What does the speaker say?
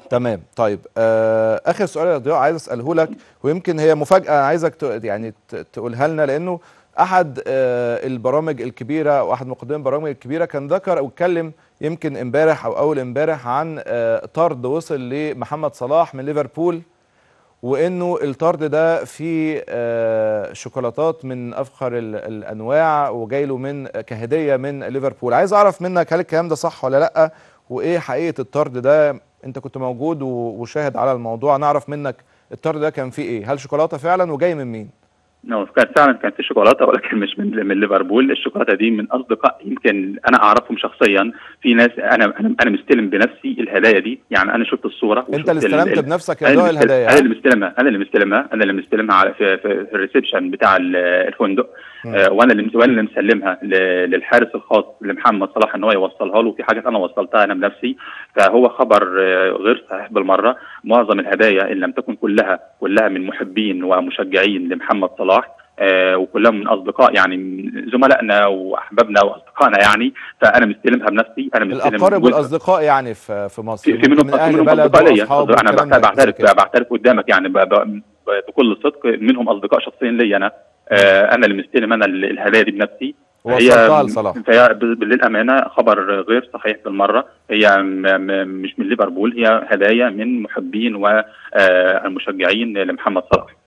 تمام طيب آه اخر سؤال يا ضياء عايز اساله لك ويمكن هي مفاجاه عايزك ت- يعني ت- تقولها لنا لانه احد آه البرامج الكبيره واحد مقدمي البرامج الكبيره كان ذكر او اتكلم يمكن امبارح او اول امبارح عن آه طرد وصل لمحمد صلاح من ليفربول وانه الطرد ده فيه آه شوكولاتات من افخر ال- الانواع وجاي له من كهديه من ليفربول عايز اعرف منك هل الكلام ده صح ولا لا وايه حقيقه الطرد ده انت كنت موجود و- وشاهد على الموضوع نعرف منك الطرد ده كان فيه ايه هل شوكولاته فعلا وجاي من مين نعم كان فعلا كان في شوكولاته ولكن مش من من ليفربول الشوكولاته دي من اصدقاء يمكن انا اعرفهم شخصيا في ناس انا انا انا مستلم بنفسي الهدايا دي يعني انا شفت الصوره انت وشفت اللي ال- استلمت ال- بنفسك يا انا ضياء اللي مستلم- الهدايا انا اللي مستلمها انا اللي مستلمها انا اللي مستلمها على في, في, في الريسبشن بتاع ال- الفندق مم. آه وانا اللي وانا اللي مسلمها ل- للحارس الخاص لمحمد صلاح ان هو يوصلها له في حاجات انا وصلتها انا بنفسي فهو خبر آه، غير صحيح بالمره معظم الهدايا ان لم تكن كلها كلها من محبين ومشجعين لمحمد صلاح آه وكلهم من اصدقاء يعني من زملائنا واحبابنا واصدقائنا يعني فانا مستلمها بنفسي انا مستلم الاقارب جزء- والاصدقاء يعني في في مصر في, في منهم من في اهل منهم بلد اصدقاء ليا واصحاب انا والكلام بعترف ده زي بعترف كده. بعترف قدامك يعني ب- ب- ب- بكل صدق منهم اصدقاء شخصيين لي انا آه انا اللي مستلم انا ال- الهدايا دي بنفسي وصلتها لصلاح فهي ب- للامانه خبر غير صحيح بالمره هي م م مش من ليفربول هي هدايا من محبين والمشجعين لمحمد صلاح